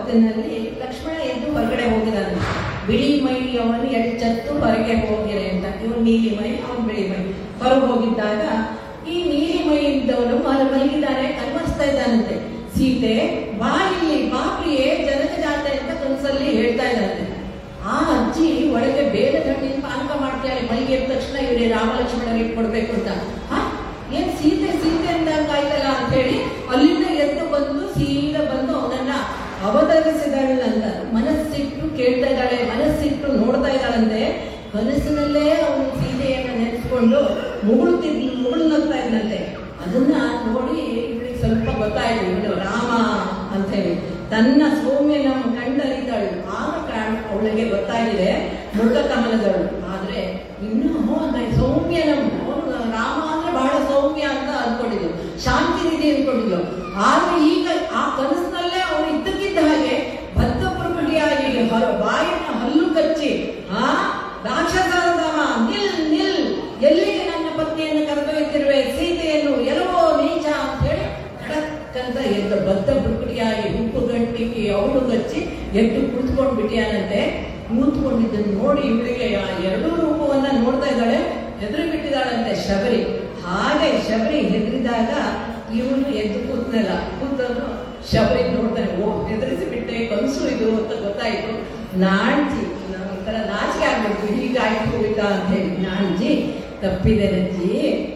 ಹೊತ್ತಿನಲ್ಲಿ ಲಕ್ಷ್ಮಣ ಎದ್ದು ಹೊರಗಡೆ ಹೋಗಿದ್ದಾನೆ ಬಿಳಿ ಮೈ ಅವನು ಎಚ್ಚತ್ತು ಹೊರಗೆ ಹೋಗಿರೆ ಅಂತ ಇವನು ನೀಲಿ ಮೈ ಅವನು ಬಿಳಿ ಮೈ ಹೊರಗೆ ಹೋಗಿದ್ದಾಗ ಈ ನೀಲಿ ಮೈ ಇದ್ದವನು ಮಲ ಮಲಗಿದ್ದಾನೆ ಕನ್ವರ್ಸ್ತಾ ಇದ್ದಾನಂತೆ ಸೀತೆ ಬಾ ಇಲ್ಲಿ ಬಾ ಪ್ರಿಯೆ ಜನಕ ಜಾತೆ ಅಂತ ಕನಸಲ್ಲಿ ಹೇಳ್ತಾ ಇದ್ದಾನೆ ಆ ಅಜ್ಜಿ ಒಳಗೆ ಬೇರೆ ಹಣ್ಣಿನ ಪಾನಕ ಮಾಡ್ತಾಳೆ ಮೈಗೆ ಎದ್ದ ತಕ್ಷಣ ಇವರೇ ರಾಮ ಲಕ್ಷ್ಮಣರಿಗೆ ಕೊಡ್ಬೇಕು ಅಂತ ಹಾ ಏನ್ ಸೀತೆ ಸೀತೆ ಅಂದಂಗ ಆಯ್ತಲ್ಲ ಅಂತ ಹೇಳಿ ಅಲ್ಲಿಂದ ಎದ್ದು ಬಂದು ಸೀದಾ ಬಂದು ಅವನನ್ನ ಅವತರಿಸಿದಾಳಂತ ಮನಸ್ಸಿಟ್ಟು ಕೇಳ್ತಾ ಇದ್ದಾಳೆ ಮನಸ್ಸಿಟ್ಟು ನೋಡ್ತಾ ಇದ್ದಾಳಂತೆ ಕನಸಿನಲ್ಲೇ ಅವನು ಸೀತೆಯನ್ನ ನೆನೆಸ್ಕೊಂಡು ಮುಗುಳ್ತಿದ್ ಮುಗುಳ್ನಗ್ತಾ ಇದ್ದಂತೆ ಅದನ್ನ ನೋಡಿ ಇವಳಿಗೆ ಸ್ವಲ್ಪ ಗೊತ್ತಾಯ್ತು ಇವನು ರಾಮ ಅಂತ ಹೇಳಿ ತನ್ನ ಸೌಮ್ಯನ ಕಂಡರಿತಾಳು ಆಗ ಕಾರಣ ಅವಳಿಗೆ ಗೊತ್ತಾಗಿದೆ ಮೃಗ ಕಮಲದವಳು ಆದ್ರೆ ಇನ್ನು ಅಂದ್ರೆ ಸೌಮ್ಯನ ಅವನು ರಾಮ ಅಂದ್ರೆ ಬಹಳ ಸೌಮ್ಯ ಅಂತ ಅನ್ಕೊಂಡಿದ್ಲು ಶಾಂತಿ ನಿಧಿ ಅನ್ಕೊಂಡಿದ್ಲು ಆದ್ರೆ ಈಗ ಆ ಕನಸಿನಲ್ಲೇ ಅವನು ಇದ್ದಕ್ಕಿದ್ದ ಹಾಗೆ ಬದ್ಧ ಪ್ರಕೃತಿಯಾಗಿ ಹೊರ- ಬಾಯಿನ ಹಲ್ಲು ಕಚ್ಚಿ ಆ ರಾಕ್ಷಸರದವ ನಿಲ್ ನಿಲ್ ಎಲ್ಲಿಗೆ ನನ್ನ ಪತ್ನಿಯನ್ನು ಕರೆದೊಯ್ತಿರುವೆ ಸೀತೆಯನ್ನು ಎಲ್ಲವೋ ನೀಚ ಅಂತ ಹೇಳಿ ಖಡಕ್ ಅಂತ ಎದ್ದು ಬದ್ಧ ಪ್ರಕೃತಿಯಾಗಿ ಉಪ್ಪು ಗಂಟಿಗೆ ಅವಳು ಗಚ್ಚಿ ಎದ್ದು ಕುಳಿತುಕೊಂಡು ಬಿಟ್ಟಿಯಾನಂತೆ ಕೂತ್ಕೊಂಡಿದ್ದನ್ನು ನೋಡಿ ಇವಳಿಗೆ ಆ ಎರಡೂ ರೂಪವನ್ನ ನೋಡ್ತಾ ಇದ್ದಾಳೆ ಹೆದರಿ ಬಿಟ್ಟಿದ್ದಾಳಂತೆ ಶಬರಿ ಹಾಗೆ ಶಬರಿ ಹೆದರಿದಾಗ ಇವನು ಎದ್ದು ಕೂತ್ನಲ್ಲ ಕೂತನು ಶಬರಿ ನೋಡ್ತಾನೆ ಓ ಹೆದರಿಸಿ ಬಿಟ್ಟೆ ಕನಸು ಇದು ಅಂತ ಗೊತ್ತಾಯ್ತು ನಾಣ್ಜಿ ಒಂಥರ ನಾಚಿಕೆ ಆಗ್ಬೇಕು ಹೀಗಾಯ್ತು ಇಲ್ಲ ಅಂತ ಹೇಳಿ ನಾಣ್ಜಿ ತಪ್ಪಿದೆ ನಜ್ಜಿ